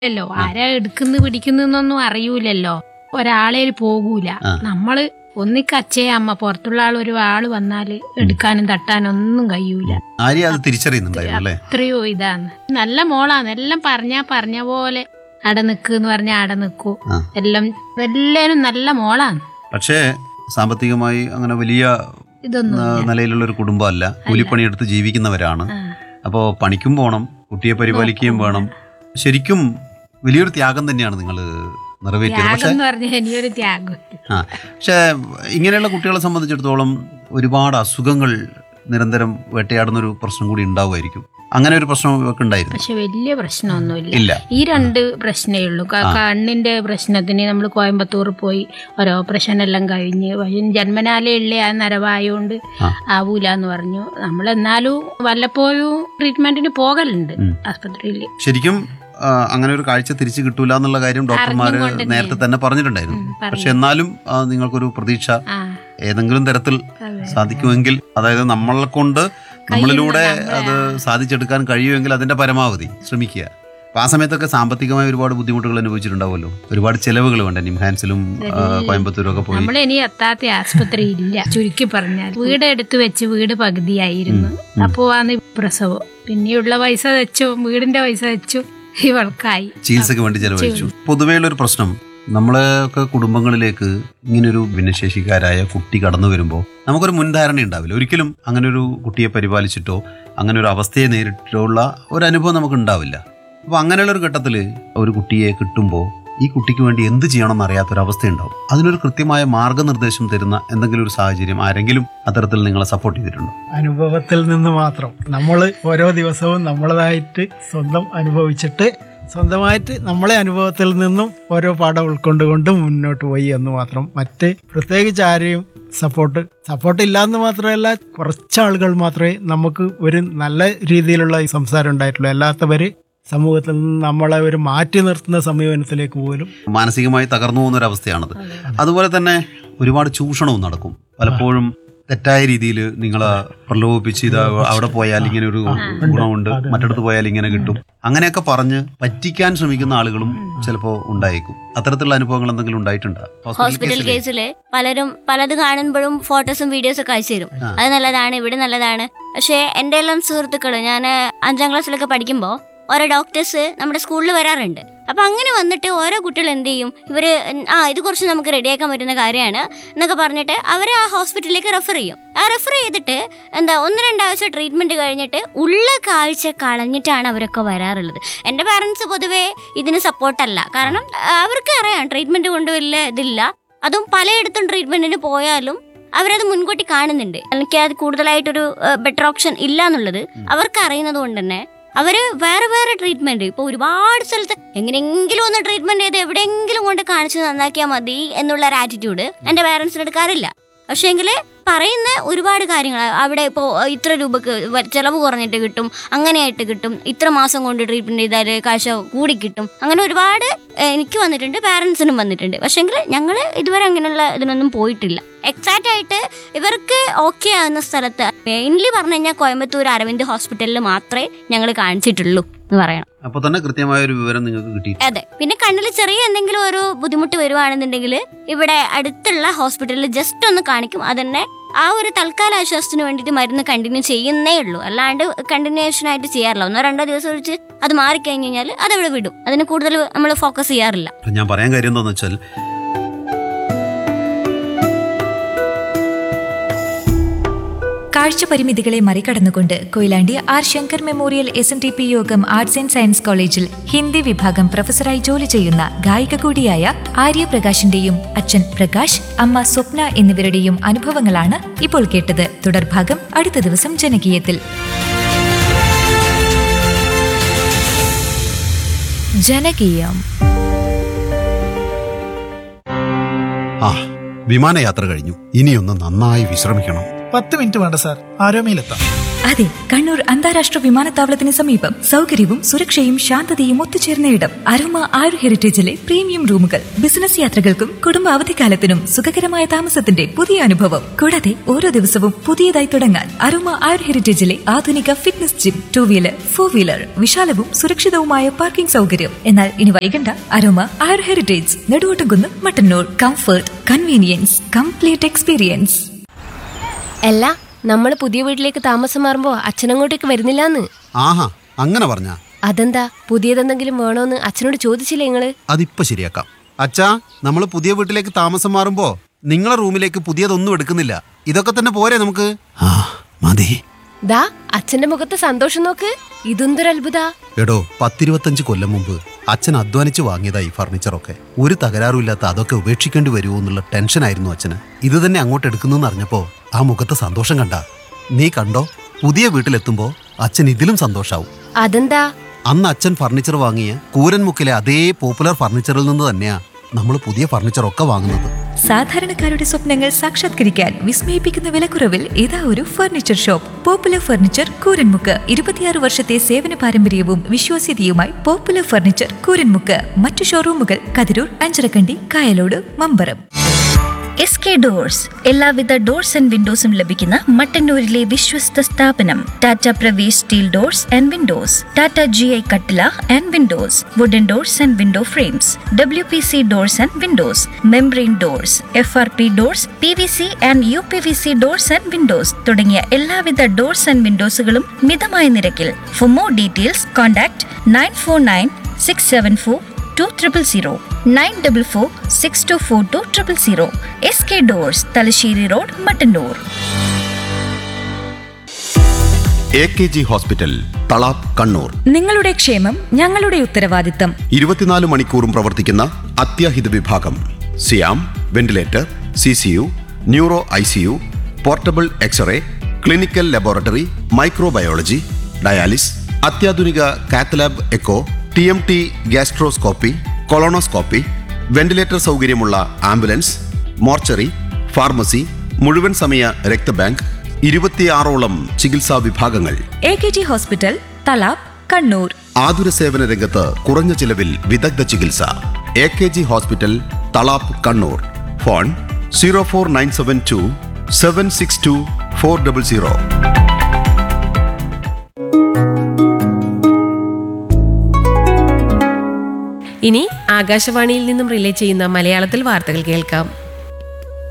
ല്ലോ ആരാ എടുക്കുന്നു പിടിക്കുന്നൊന്നും അറിയൂലല്ലോ ഒരാളെ പോകൂല ആ. നമ്മള് ഒന്നിക്ക് അച്ഛയ അമ്മ പുറത്തുള്ള ആൾ ഒരു ആള് വന്നാല് എടുക്കാനും തട്ടാനും ഒന്നും കഴിയൂല ആര്യ അത് തിരിച്ചറിയുന്നുണ്ടായിരുന്നു അല്ലേ എത്രയോ ഇതാണ് നല്ല മോളാണ് എല്ലാം പറഞ്ഞാ പറഞ്ഞ പോലെ അട നിക്ക് എന്ന് പറഞ്ഞാ അട നിക്കൂ ആ. എല്ലാം എല്ലാരും നല്ല മോളാണ് പക്ഷേ സാമ്പത്തികമായി അങ്ങനെ വലിയ ഇതൊന്നും ആ, നിലയിലുള്ള ഒരു കുടുംബമല്ല കൂലിപ്പണിയെടുത്ത് ജീവിക്കുന്നവരാണ് ആ. അപ്പോൾ പണിക്കും പോകണം കുട്ടിയെ പരിപാലിക്കുകയും വേണം ശരിക്കും വലിയൊരു ത്യാഗം തന്നെയാണ് നിങ്ങൾ നിറവേറ്റിയത് ത്യാഗം പക്ഷേ എന്ന് പറഞ്ഞാൽ ഇനിയൊരു ത്യാഗം ആ പക്ഷേ ഇങ്ങനെയുള്ള കുട്ടികളെ സംബന്ധിച്ചിടത്തോളം ഒരുപാട് അസുഖങ്ങൾ നിരന്തരം വേട്ടയാടുന്ന ഒരു പ്രശ്നം കൂടി ഉണ്ടാവുമായിരിക്കും അങ്ങനെ ഒരു പ്രശ്നം ഇവർക്ക് ഉണ്ടായിരുന്നു പക്ഷെ വലിയ പ്രശ്നമൊന്നുമില്ല ഇല്ല ഈ രണ്ട് പ്രശ്നമേ ഉള്ളൂ ക- കണ്ണിന്റെ പ്രശ്നത്തിന് നമ്മൾ കോയമ്പത്തൂർ പോയി ഒരു ഓപ്പറേഷൻ എല്ലാം കഴിഞ്ഞ് പക്ഷേ ജന്മനാലേ ഉള്ള ആ നരവായോണ്ട് ആ. ആവൂല എന്ന് പറഞ്ഞു നമ്മൾ എന്നാലും വല്ലപ്പോഴും ട്രീറ്റ്മെന്റിന് പോകലുണ്ട് ഉം. ആസ്പത്രിയിൽ ശരിക്കും ആ, അങ്ങനെ ഒരു കാഴ്ച തിരിച്ചു കിട്ടൂല എന്നുള്ള കാര്യം ഡോക്ടർമാർ അറിഞ്ഞുകൊണ്ട് നേരത്തെ തന്നെ പറഞ്ഞിട്ടുണ്ടായിരുന്നു ഉം, പറഞ്ഞു. പക്ഷെ എന്നാലും ആ, നിങ്ങൾക്കൊരു പ്രതീക്ഷ ആ ഏതെങ്കിലും തരത്തിൽ അതെ. സാധിക്കുമെങ്കിൽ അതായത് നമ്മളെ കൊണ്ട് നമ്മളിലൂടെ നമ്മളെ അത് സാധിച്ചെടുക്കാൻ കഴിയുമെങ്കിൽ അതിന്റെ പരമാവധി ശ്രമിക്കുക അപ്പൊ ആ സമയത്തൊക്കെ സാമ്പത്തികമായ ഒരുപാട് ബുദ്ധിമുട്ടുകൾ അനുഭവിച്ചിട്ടുണ്ടാവുമല്ലോ ഒരുപാട് ചെലവുകൾ വേണ്ട നിംഹാൻസിലും ആ, കോയമ്പത്തൂരും ഒക്കെ പോയി നമ്മൾ ഇനി എത്താത്ത ആസ്പത്രി ഇല്ല ചുരുക്കി പറഞ്ഞാൽ വീട് എടുത്തു വെച്ച് വീട് പകുതിയായിരുന്നു അപ്പോ ആണ് ഈ പ്രസവം പിന്നെയുള്ള പൈസ വെച്ചു വീടിന്റെ പൈസ വെച്ചു ഇവൾക്കായി ചികിത്സയ്ക്ക് വേണ്ടി ചെലവഴിച്ചു പൊതുവെയുള്ള ഒരു പ്രശ്നം നമ്മളെയൊക്കെ കുടുംബങ്ങളിലേക്ക് ഇങ്ങനൊരു ഭിന്നശേഷിക്കാരായ കുട്ടി കടന്നു വരുമ്പോൾ നമുക്കൊരു മുൻധാരണ ഉണ്ടാവില്ല ഒരിക്കലും അങ്ങനെ ഒരു കുട്ടിയെ പരിപാലിച്ചിട്ടോ അങ്ങനെ ഒരു അവസ്ഥയെ നേരിട്ടോ ഉള്ള ഒരു അനുഭവം നമുക്ക് ഉണ്ടാവില്ല അപ്പോൾ അങ്ങനെയുള്ള ഒരു ഘട്ടത്തിൽ ഒരു കുട്ടിയെ കിട്ടുമ്പോൾ ഈ കുട്ടിക്ക് വേണ്ടി എന്ത് ചെയ്യണമെന്ന് അറിയാത്തൊരവസ്ഥ ഉണ്ടാവും അതിനൊരു കൃത്യമായ മാർഗനിർദ്ദേശം തരുന്ന എന്തെങ്കിലും ഒരു സാഹചര്യം ആരെങ്കിലും അത്തരത്തിൽ നിങ്ങളെ സപ്പോർട്ട് ചെയ്തിട്ടുണ്ടോ അനുഭവത്തിൽ നിന്ന് മാത്രം നമ്മൾ ഓരോ ദിവസവും നമ്മളതായിട്ട് സ്വന്തം അനുഭവിച്ചിട്ട് സ്വന്തമായിട്ട് നമ്മളെ അനുഭവത്തിൽ നിന്നും ഓരോ പാഠം ഉൾക്കൊണ്ടുകൊണ്ട് മുന്നോട്ട് പോയി എന്ന് മാത്രം മറ്റ് പ്രത്യേകിച്ച് ആരെയും സപ്പോർട്ട് സപ്പോർട്ട് ഇല്ലാന്ന് മാത്രമല്ല കുറച്ച് ആളുകൾ മാത്രമേ നമുക്ക് ഒരു നല്ല രീതിയിലുള്ള ഈ സംസാരം ഉണ്ടായിട്ടുള്ളൂ അല്ലാത്തവര് സമൂഹത്തിൽ നിന്ന് നമ്മളെ ഒരു മാറ്റി നിർത്തുന്ന സമീപനത്തിലേക്ക് പോലും മാനസികമായി തകർന്നു പോകുന്ന ഒരു അവസ്ഥയാണത് അതുപോലെ തന്നെ ഒരുപാട് ചൂഷണവും നടക്കും പലപ്പോഴും തെറ്റായ രീതിയിൽ നിങ്ങളെ പ്രലോഭിപ്പിച്ച് ഇത് അവിടെ പോയാൽ ഇങ്ങനെ ഒരു ഗുണമുണ്ട് മറ്റിടത്ത് പോയാൽ ഇങ്ങനെ കിട്ടും അങ്ങനെയൊക്കെ പറഞ്ഞ് പറ്റിക്കാൻ ശ്രമിക്കുന്ന ആളുകളും ചിലപ്പോൾ ഉണ്ടായേക്കും അത്തരത്തിലുള്ള അനുഭവങ്ങൾ എന്തെങ്കിലും ഉണ്ടായിട്ടുണ്ടോ ഹോസ്പിറ്റൽ കേസില് പലരും പലത് കാണുമ്പോഴും ഫോട്ടോസും വീഡിയോസും ഒക്കെ അയച്ചു തരും ആ. അത് നല്ലതാണ് ഇവിടെ നല്ലതാണ് പക്ഷേ എൻ്റെ എല്ലാം സുഹൃത്തുക്കള് ഞാൻ അഞ്ചാം ക്ലാസ്സിലൊക്കെ പഠിക്കുമ്പോൾ ഓരോ ഡോക്ടേഴ്സ് നമ്മുടെ സ്കൂളിൽ വരാറുണ്ട് അപ്പൊ അങ്ങനെ വന്നിട്ട് ഓരോ കുട്ടികൾ എന്ത് ചെയ്യും ഇവര് ആ ഇത് കുറച്ച് നമുക്ക് റെഡിയാക്കാൻ പറ്റുന്ന കാര്യമാണ് എന്നൊക്കെ പറഞ്ഞിട്ട് അവരെ ആ ഹോസ്പിറ്റലിലേക്ക് റെഫർ ചെയ്യും ആ റെഫർ ചെയ്തിട്ട് എന്താ ഒന്ന് രണ്ടാഴ്ച ട്രീറ്റ്മെന്റ് കഴിഞ്ഞിട്ട് ഉള്ള കാഴ്ച കളഞ്ഞിട്ടാണ് അവരൊക്കെ വരാറുള്ളത് എൻ്റെ പാരൻസ് പൊതുവേ ഇതിന് സപ്പോർട്ടല്ല കാരണം ആ, അവർക്ക് അറിയാം ട്രീറ്റ്മെന്റ് കൊണ്ട് വലിയ ഇതില്ല അതും പലയിടത്തും ട്രീറ്റ്മെന്റിന് പോയാലും അവരത് മുൻകൂട്ടി കാണുന്നുണ്ട് എനിക്ക് അത് കൂടുതലായിട്ടൊരു ബെറ്റർ ഓപ്ഷൻ ഇല്ല എന്നുള്ളത് അവർക്ക് അറിയുന്നത് കൊണ്ട് തന്നെ അവര് വേറെ വേറെ ട്രീറ്റ്മെന്റ് ഇപ്പൊ ഒരുപാട് സ്ഥലത്ത് എങ്ങനെയെങ്കിലും ഒന്ന് ട്രീറ്റ്മെന്റ് ചെയ്ത് എവിടെയെങ്കിലും കൊണ്ട് കാണിച്ച് നന്നാക്കിയാൽ മതി എന്നുള്ള ഒരു ആറ്റിറ്റ്യൂഡ് എന്റെ പാരന്റ്സിന് എടുക്കാറില്ല പക്ഷേങ്കില് പറയുന്ന ഒരുപാട് കാര്യങ്ങൾ അവിടെ ഇപ്പോൾ ഇത്ര രൂപക്ക് വ- ചെലവ് കുറഞ്ഞിട്ട് കിട്ടും അങ്ങനെയായിട്ട് കിട്ടും ഇത്ര മാസം കൊണ്ട് ട്രീറ്റ്മെന്റ് ചെയ്താൽ കാശ് കൂടി കിട്ടും അങ്ങനെ ഒരുപാട് ഏഹ്, എനിക്ക് വന്നിട്ടുണ്ട് പാരന്റ്സിനും വന്നിട്ടുണ്ട് പക്ഷേങ്കിൽ ഞങ്ങൾ ഇതുവരെ അങ്ങനെയുള്ള ഇതിനൊന്നും പോയിട്ടില്ല എക്സാക്റ്റ് ആയിട്ട് ഇവർക്ക് ഓക്കെ ആവുന്ന സ്ഥലത്ത് മെയിൻലി പറഞ്ഞു കഴിഞ്ഞാൽ കോയമ്പത്തൂർ അരവിന്ദ് ഹോസ്പിറ്റലിൽ മാത്രമേ ഞങ്ങൾ കാണിച്ചിട്ടുള്ളൂ എന്ന് പറയണം അപ്പൊ തന്നെ കൃത്യമായ ഒരു വിവരം നിങ്ങൾക്ക് കിട്ടി അതെ പിന്നെ കണ്ണിൽ ചെറിയ എന്തെങ്കിലും ഒരു ബുദ്ധിമുട്ട് വരുവാണെന്നുണ്ടെങ്കിൽ ഇവിടെ അടുത്തുള്ള ഹോസ്പിറ്റലിൽ ജസ്റ്റ് ഒന്ന് കാണിക്കും അതന്നെ ആ ഒരു തൽക്കാല ആശ്വാസത്തിന് വേണ്ടിയിട്ട് മരുന്ന് കണ്ടിന്യൂ ചെയ്യുന്നേ ഉള്ളൂ അല്ലാണ്ട് കണ്ടിന്യൂഷൻ ആയിട്ട് ചെയ്യാറില്ല ഒന്നോ രണ്ടോ ദിവസം ഒഴിച്ച് അത് മാറിക്കഴിഞ്ഞ് കഴിഞ്ഞാൽ അതവിടെ വിടും അതിന് കൂടുതൽ നമ്മൾ ഫോക്കസ് ചെയ്യാറില്ല അപ്പൊ ഞാൻ പറയാൻ കാര്യം എന്താണെന്ന് വെച്ചാൽ കാഴ്ച പരിമിതികളെ മറികടന്നുകൊണ്ട് Koyilandy R Shankar memorial S N T P Yogam arts and science കോളേജിൽ ഹിന്ദി വിഭാഗം പ്രൊഫസറായി ജോലി ചെയ്യുന്ന ഗായിക കൂടിയായ ആര്യ പ്രകാശിന്റെയും അച്ഛൻ പ്രകാശ് അമ്മ സ്വപ്ന എന്നിവരുടെയും അനുഭവങ്ങളാണ് ഇപ്പോൾ കേട്ടത് തുടർഭാഗം അടുത്ത ദിവസം ജനകീയത്തിൽ ജനകീയം ആ വിമാനയാത്ര കഴിഞ്ഞു ഇനിയൊന്ന് നന്നായി വിശ്രമിക്കണം പത്ത് മിനിറ്റ് വേണ്ട സാർ ആരോമയിലെത്താം അതെ കണ്ണൂർ അന്താരാഷ്ട്ര വിമാനത്താവളത്തിന് സമീപം സൗകര്യവും സുരക്ഷയും ശാന്തതയും ഒത്തുചേർന്ന ഇടം അരോമ ആരു ഹെറിറ്റേജിലെ പ്രീമിയം റൂമുകൾ ബിസിനസ് യാത്രകൾക്കും കുടുംബ അവധിക്കാലത്തിനും സുഖകരമായ താമസത്തിന്റെ പുതിയ അനുഭവം കൂടാതെ ഓരോ ദിവസവും പുതിയതായി തുടങ്ങാൻ അരോമ ആരു ഹെറിറ്റേജിലെ ആധുനിക fitness gym two wheeler four wheeler വിശാലവും സുരക്ഷിതവുമായ പാർക്കിംഗ് സൗകര്യം എന്നാൽ ഇനി വൈകണ്ട Aroma Aaru heritage Neduvottumkunnu Mattannur comfort convenience complete experience അല്ല നമ്മൾ പുതിയ വീട്ടിലേക്ക് താമസം മാറുമ്പോ അച്ഛനങ്ങോട്ടേക്ക് വരുന്നില്ലാന്ന് ആഹാ അങ്ങനെ പറഞ്ഞാ അതെന്താ പുതിയതെന്തെങ്കിലും വേണോന്ന് അച്ഛനോട് ചോദിച്ചില്ലേ നിങ്ങള് അതിപ്പോ ശരിയാക്കാം അച്ഛാ നമ്മൾ പുതിയ വീട്ടിലേക്ക് താമസം മാറുമ്പോ നിങ്ങളെ റൂമിലേക്ക് പുതിയതൊന്നും എടുക്കുന്നില്ല ഇതൊക്കെ തന്നെ പോരെ നമുക്ക് ആ മതി ദാ അച്ഛന്റെ മുഖത്തെ സന്തോഷം നോക്ക് ഇതെന്തൊരു അത്ഭുത എടോ പത്തിരുപത്തഞ്ച് കൊല്ലം മുമ്പ് അച്ഛൻ അധ്വാനിച്ച് വാങ്ങിയതാ ഈ ഫർണിച്ചറൊക്കെ ഒരു തകരാറുമില്ലാത്ത അതൊക്കെ ഉപേക്ഷിക്കേണ്ടി വരുമോ എന്നുള്ള ടെൻഷനായിരുന്നു അച്ഛന് ഇത് തന്നെ അങ്ങോട്ട് എടുക്കുന്നെന്ന് അറിഞ്ഞപ്പോ ആ മുഖത്തെ സന്തോഷം കണ്ട നീ കണ്ടോ പുതിയ വീട്ടിലെത്തുമ്പോ അച്ഛൻ ഇതിലും സന്തോഷാവും അതെന്താ അന്ന് അച്ഛൻ ഫർണിച്ചർ വാങ്ങിയ കൂരൻമുക്കിലെ അതേ പോപ്പുലർ ഫർണിച്ചറിൽ നിന്ന് തന്നെയാ നമ്മൾ പുതിയ ഫർണിച്ചറൊക്കെ വാങ്ങുന്നത് സാധാരണക്കാരുടെ സ്വപ്നങ്ങൾ സാക്ഷാത്കരിക്കാൻ വിസ്മയിപ്പിക്കുന്ന വിലക്കുറവിൽ ഇതാ ഒരു furniture shop popular furniture Kooranmukku ഇരുപത്തിയാറ് വർഷത്തെ സേവന പാരമ്പര്യവും വിശ്വാസ്യതയുമായി പോപ്പുലർ ഫർണിച്ചർ കൂരൻമുക്ക് മറ്റു ഷോറൂമുകൾ Kathiroor Ancharakandy Kayalode Mambaram S K doors എല്ലാവിധ ഡോർസ് ആൻഡ് വിൻഡോസും ലഭിക്കുന്ന മട്ടന്നൂരിലെ വിശ്വസ്ത സ്ഥാപനം Tata Pravesh steel doors and windows Tata G I കട്ടില and windows wooden doors and window frames W P C doors and windows membrane doors F R P doors P V C and U P V C doors and windows തുടങ്ങിയ എല്ലാവിധ doors and വിൻഡോസുകളും മിതമായ നിരക്കിൽ for more details contact nine four nine six seven four two triple zero nine double four six two four two triple zero S K doors Thalassery road Mattannur A K G hospital Thalap Kannur നിങ്ങളുടെ ക്ഷേമം ഞങ്ങളുടെ ഉത്തരവാദിത്തം ഇരുപത്തിനാല് മണിക്കൂറും പ്രവർത്തിക്കുന്ന അത്യാഹിത വിഭാഗം സിയാം ventilator C C U neuro I C U portable x-ray clinical laboratory microbiology dialysis അത്യാധുനിക cath lab echo T M T gastroscopy colonoscopy ventilator സൗകര്യമുള്ള ആംബുലൻസ് മോർച്ചറി ഫാർമസി മുഴുവൻ സമയ രക്തബാങ്ക് ഇരുപത്തിയാറോളം ചികിത്സാ വിഭാഗങ്ങൾ A K G hospital Thalap Kannur ആതുര സേവന രംഗത്ത് കുറഞ്ഞ ചിലവിൽ വിദഗ്ധ ചികിത്സ A K G hospital Thalap Kannur phone zero four nine seven two seven six two four double zero ഇനി ആകാശവാണിയിൽ നിന്നും റിലേ ചെയ്യുന്ന മലയാളത്തിൽ വാർത്തകൾ കേൾക്കാം